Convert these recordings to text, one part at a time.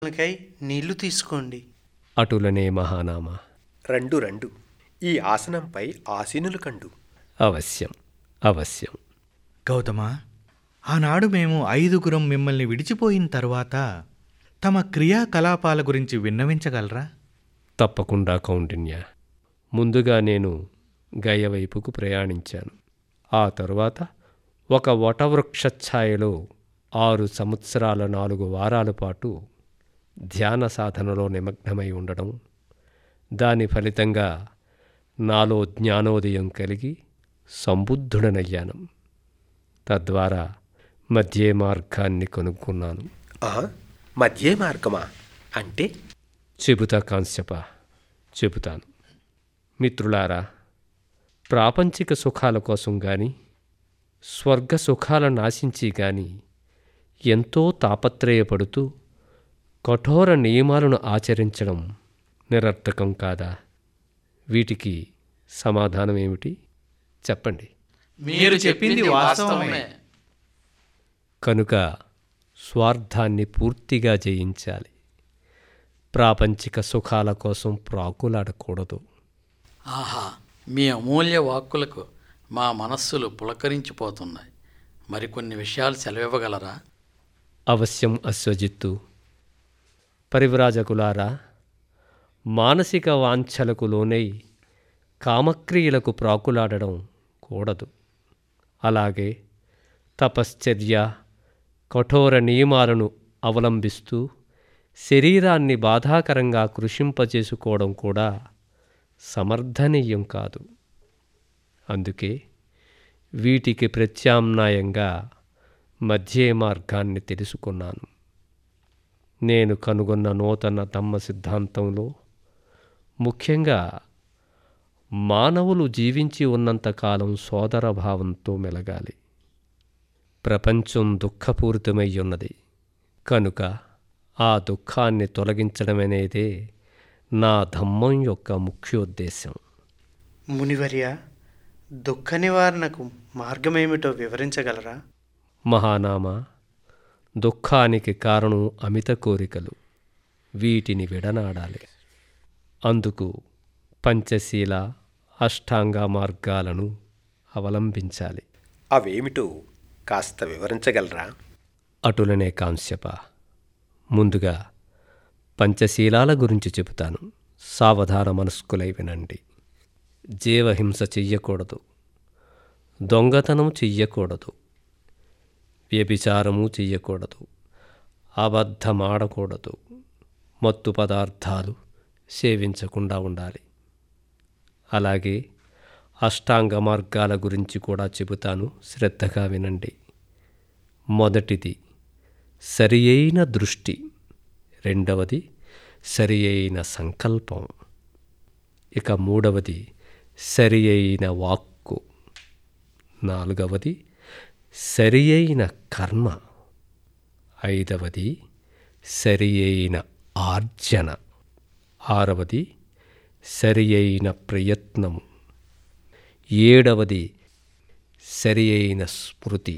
కై నీళ్లు తీసుకోండి అటులనే మహానామ రెండు రెండు ఈ ఆసనంపై ఆసీనులు కండు అవశ్యం అవశ్యం గౌతమ ఆనాడు మేము ఐదుగురం మిమ్మల్ని విడిచిపోయిన తర్వాత తమ క్రియాకలాపాల గురించి విన్నవించగలరా తప్పకుండా కౌండిన్య ముందుగా నేను గయ వైపుకు ప్రయాణించాను ఆ తరువాత ఒక వటవృక్ష ఛాయలో ఆరు సంవత్సరాల నాలుగు వారాల పాటు ధ్యాన సాధనలో నిమగ్నమై ఉండడం దాని ఫలితంగా నాలో జ్ఞానోదయం కలిగి సంబుద్ధుడనయ్యాను తద్వారా మధ్య మార్గాన్ని కనుక్కున్నాను ఆ, మధ్యే మార్గమా అంటే చెబుతా కాంస్యప చెబుతాను మిత్రులారా ప్రాపంచిక సుఖాల కోసం గాని స్వర్గ సుఖాలను ఆశించి గాని ఎంతో తాపత్రయపడుతూ కఠోర నియమాలను ఆచరించడం నిరర్థకం కాదా వీటికి సమాధానం ఏమిటి చెప్పండి మీరు చెప్పింది వాస్తవమే కనుక స్వార్థాన్ని పూర్తిగా జయించాలి ప్రాపంచిక సుఖాల కోసం ప్రాకులాడకూడదు ఆహా మీ అమూల్య వాక్కులకు మా మనస్సులు పులకరించిపోతున్నాయి మరికొన్ని విషయాలు సెలవివ్వగలరా అవశ్యం అశ్వజిత్తు పరివ్రాజకులారా మానసిక వాంఛలకు లోనై కామక్రియలకు ప్రాకులాడడం కూడదు అలాగే తపశ్చర్య కఠోర నియమాలను అవలంబిస్తూ శరీరాన్ని బాధాకరంగా కృషింపజేసుకోవడం కూడా సమర్థనీయం కాదు అందుకే వీటికి ప్రత్యామ్నాయంగా మధ్య మార్గాన్ని తెలుసుకున్నాను నేను కనుగొన్న నూతన ధమ్మ సిద్ధాంతంలో ముఖ్యంగా మానవులు జీవించి ఉన్నంతకాలం సోదరభావంతో మెలగాలి ప్రపంచం దుఃఖపూరితమై ఉన్నది కనుక ఆ దుఃఖాన్ని తొలగించడమనేదే నా ధమ్మం యొక్క ముఖ్యోద్దేశం మునివర్య దుఃఖ నివారణకు మార్గమేమిటో వివరించగలరా మహానామ దుఃఖానికి కారణం అమిత కోరికలు వీటిని విడనాడాలి అందుకు పంచశీల అష్టాంగ మార్గాలను అవలంబించాలి అవేమిటో కాస్త వివరించగలరా అటులనే కాంస్యప ముందుగా పంచశీలాల గురించి చెబుతాను సావధాన మనస్కులై వినండి జీవహింస చెయ్యకూడదు దొంగతనం చెయ్యకూడదు వ్యభిచారము చెయ్యకూడదు అబద్ధమాడకూడదు మత్తు పదార్థాలు సేవించకుండా ఉండాలి అలాగే అష్టాంగ మార్గాల గురించి కూడా చెబుతాను శ్రద్ధగా వినండి మొదటిది సరి అయిన దృష్టి రెండవది సరి అయిన సంకల్పం ఇక మూడవది సరి అయిన వాక్కు నాలుగవది సరి అయిన కర్మ ఐదవది సరి అయిన ఆర్జన ఆరవది సరి అయిన ప్రయత్నము ఏడవది సరి అయిన స్మృతి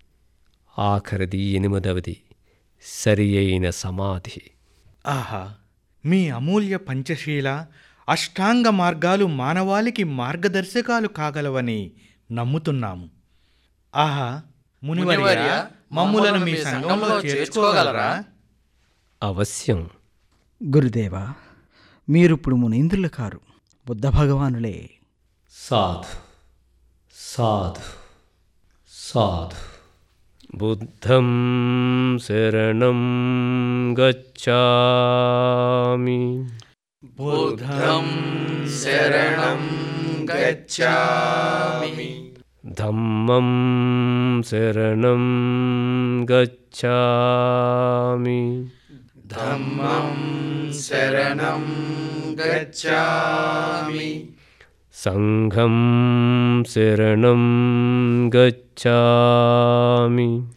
ఆఖరిది ఎనిమిదవది సరి అయిన సమాధి ఆహా మీ అమూల్య పంచశీల అష్టాంగ మార్గాలు మానవాళికి మార్గదర్శకాలు కాగలవని నమ్ముతున్నాము ఆహా మునివర్య మునివర్య, మమ్ములను మీ సంఘంలో చేర్చుకోగలరా అవశ్యం గురుదేవా మీరిప్పుడు మునీంద్రులు కారు బుద్ధ భగవానులే సాధు సాధు సాధు బుద్ధం శరణం గచ్చామి బుద్ధం శరణం గచ్చామి ధమ్మం శరణం గచ్చామి ధమ్మం శరణం గచ్చామి సంఘం శరణం గచ్చామి